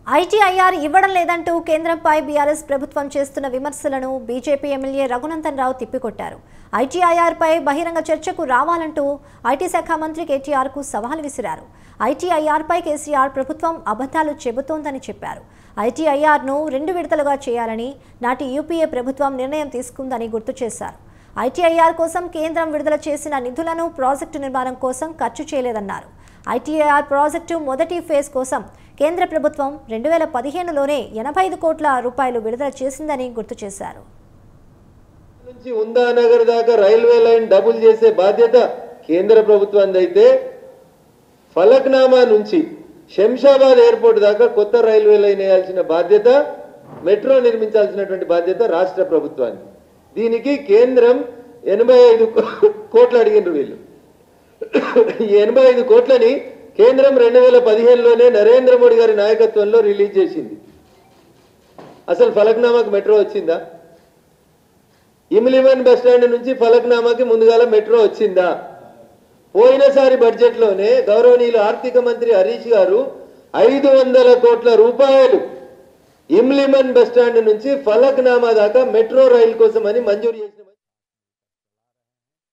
ITIR ఇవ్వడం లేదంటూ కేంద్రంపై బీఆర్ఎస్ ప్రభుత్వం చేస్తున్న విమర్శలను బీజేపీ ఎమ్మెల్యే రఘునందన్ రావు తిప్పికొట్టారు ఐటీఐఆర్పై బహిరంగ చర్చకు రావాలంటూ ఐటీ శాఖ మంత్రి కేటీఆర్కు సవాల్ విసిరారు ఐటీఐఆర్పై కేసీఆర్ ప్రభుత్వం అబద్ధాలు చెబుతోందని చెప్పారు ఐటీఐఆర్ను రెండు విడతలుగా చేయాలని నాటి యూపీఏ ప్రభుత్వం నిర్ణయం తీసుకుందని గుర్తు చేశారు ఐటీఐఆర్ కోసం కేంద్రం విడుదల చేసిన నిధులను ప్రాజెక్టు నిర్మాణం కోసం ఖర్చు చేయలేదన్నారు ఐటీఐఆర్ ప్రాజెక్టు మొదటి ఫేజ్ కోసం కేంద్ర ప్రభుత్వం రెండు వేల పదిహేనులోనే ఎనభై ఐదు కోట్ల రూపాయలు విడుదల చేసిందని గుర్తు చేశారు నుంచి ఉందానగర్ దాకా రైల్వే లైన్ డబుల్ చేసే బాధ్యత కేంద్ర ప్రభుత్వానికి అయితే ఫలక్నామా నుంచి శంషాబాద్ ఎయిర్పోర్ట్ దాకా కొత్త రైల్వే లైన్ వేయాల్సిన బాధ్యత మెట్రో నిర్మించాల్సినటువంటి బాధ్యత రాష్ట్ర ప్రభుత్వానికి దీనికి కేంద్రం ఎనభై ఐదు కోట్లు అడిగినారు వీళ్ళు ఈ ఎనభై ఐదు కోట్లని కేంద్రం రెండు వేల పదిహేనులోనే నరేంద్ర మోడీ గారి నాయకత్వంలో రిలీజ్ చేసింది అసలు ఫలక్నామాకు మెట్రో వచ్చిందా ఇమ్లిమన్ బస్ స్టాండ్ నుంచి ఫలక్నామాకి ముందుగాల మెట్రో వచ్చిందా పోయినసారి బడ్జెట్లోనే గౌరవనీయులు ఆర్థిక మంత్రి హరీష్ గారు ఐదు వందల కోట్ల రూపాయలు ఇమ్లిమన్ బస్ స్టాండ్ నుంచి ఫలక్నామా దాకా మెట్రో రైలు కోసం అని మంజూరు చేశారు